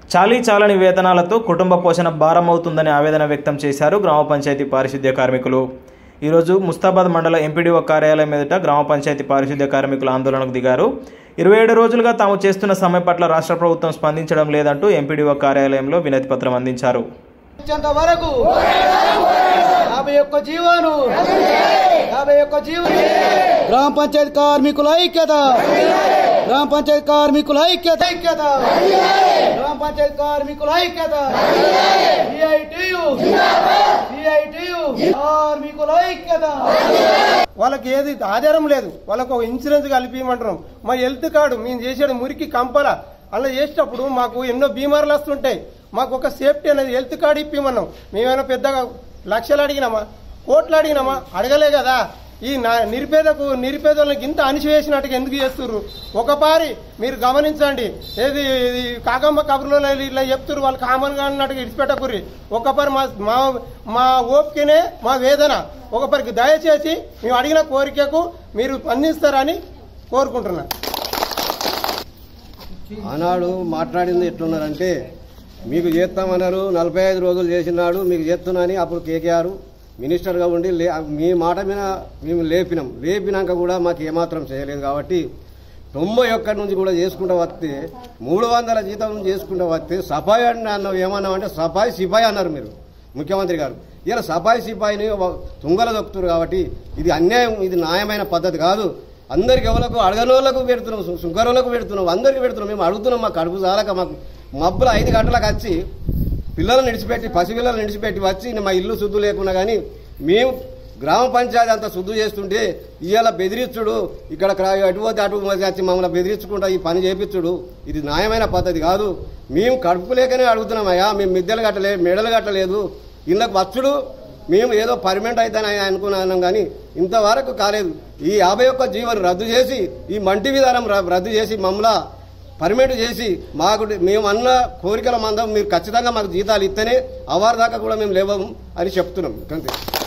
చాలీ చాలని వేతనాలతో కుటుంబ పోషణ భారమవుతుందని ఆవేదన వ్యక్తం చేశారు గ్రామ పంచాయతీ పారిశుద్ధ్య కార్మికులు ఈరోజు ముస్తాబాద్ మండల ఎంపీడీఓ కార్యాలయం ఎదుట గ్రామ పంచాయతీ పారిశుద్ధ్య కార్మికులు ఆందోళనకు దిగారు ఇరవై ఏడు రోజులుగా తాము చేస్తున్న సమ్మె పట్ల రాష్ట్ర ప్రభుత్వం స్పందించడం లేదంటూ ఎంపీడీఓ కార్యాలయంలో వినతి పత్రం అందించారు ఇచ్చేంత వరకు యాభై ఒక్క జీవాను యాభై ఒక్క జీవులు గ్రామ పంచాయతీ కార్మికుల ఐక్యత గ్రామ పంచాయతీ కార్మికుల ఐక్యత ఐక్యత గ్రామ పంచాయతీ కార్మికుల ఐక్యత సిఐటియు సిఐటియు కార్మికుల ఐక్యత వాళ్ళకి ఏది ఆధారం లేదు వాళ్ళకు ఒక ఇన్సూరెన్స్ కలిపిమంటున్నాం మా హెల్త్ కార్డు మేము చేసేది మురికి కంపల అలా చేసేటప్పుడు మాకు ఎన్నో బీమార్లు వస్తుంటాయి మాకు ఒక సేఫ్టీ అనేది హెల్త్ కార్డు ఇప్పిమన్నాం మేమైనా పెద్దగా లక్షలు అడిగినామా కోట్లు అడిగినామా అడగలే కదా ఈ నా- నిరుపేదకు నిరుపేదలకు ఇంత అణిచివేసినట్టుగా ఎందుకు చేస్తుర్రు ఒకపారి మీరు గమనించండి ఏది ఇది కాకమ్మ కబుర్లో ఇలా చెప్తున్నారు వాళ్ళు కామన్ గా అన్నట్టుగా ఇడిచిపెట్టకుర్రి ఒకపారి మా మా మా ఓపికనే మా వేదన ఒకపరికి దయచేసి మేము అడిగిన కోరికకు మీరు స్పందిస్తారని కోరుకుంటున్నాను ఆనాడు మాట్లాడింది ఎట్లున్నారంటే మీకు చేస్తామన్నారు నలభై ఐదు రోజులు చేసినాడు మీకు చేస్తున్నాని అప్పుడు కేకేఆర్ మినిస్టర్గా ఉండి లే మీ మాట మీద మేము లేపినాం లేపినాక కూడా మాకు ఏమాత్రం చేయలేదు కాబట్టి తొంభై ఒక్కటి నుంచి కూడా చేసుకుంటూ వస్తే మూడు వందల జీతం నుంచి చేసుకుంటూ వస్తే సఫాయి అని అన్నావు ఏమన్నామంటే సఫాయి సిపాయి అన్నారు మీరు ముఖ్యమంత్రి గారు ఇలా సఫాయి సిపాయిని తుంగల దొక్కుతారు కాబట్టి ఇది అన్యాయం ఇది న్యాయమైన పద్ధతి కాదు అందరికి ఎవరికి అడగనోళ్ళకు పెడుతున్నాం సు- సుగరోళ్ళకు పెడుతున్నాం అందరికి పెడుతున్నాం మేము అడుగుతున్నాం మా కడుపు చాలక మాకు మబ్బులు ఐదు గంటలకు వచ్చి పిల్లలను నిడిచిపెట్టి పసిపిల్లలను నిడిచిపెట్టి వచ్చి మా ఇల్లు శుద్ధి లేకున్నా కానీ మేము గ్రామ పంచాయతీ అంతా శుద్ధి చేస్తుంటే ఇవాళ బెదిరించుడు ఇక్కడ క్రా- అటు పోతే అటు పోతే వచ్చి మమ్మల్ని బెదిరించుకుంటా ఈ పని చేపించుడు ఇది న్యాయమైన పద్ధతి కాదు మేము కడుపు లేకనే అడుగుతున్నామయ్యా మేము మిద్దెలు కట్టలే మెడలు కట్టలేదు ఇళ్ళకు వచ్చుడు మేము ఏదో పర్మనెంట్ అవుతానని అనుకున్నాం కానీ ఇంతవరకు కాలేదు ఈ యాభై ఒక్క జీవోని రద్దు చేసి ఈ మంటి విధానం ర- రద్దు చేసి మమ్మల్ని పర్మనెంట్ చేసి మాకు మేము అన్న కోరికల మందం మీరు ఖచ్చితంగా మాకు జీతాలు ఇస్తేనే అవారు దాకా కూడా మేము లేవము అని చెప్తున్నాం అంతే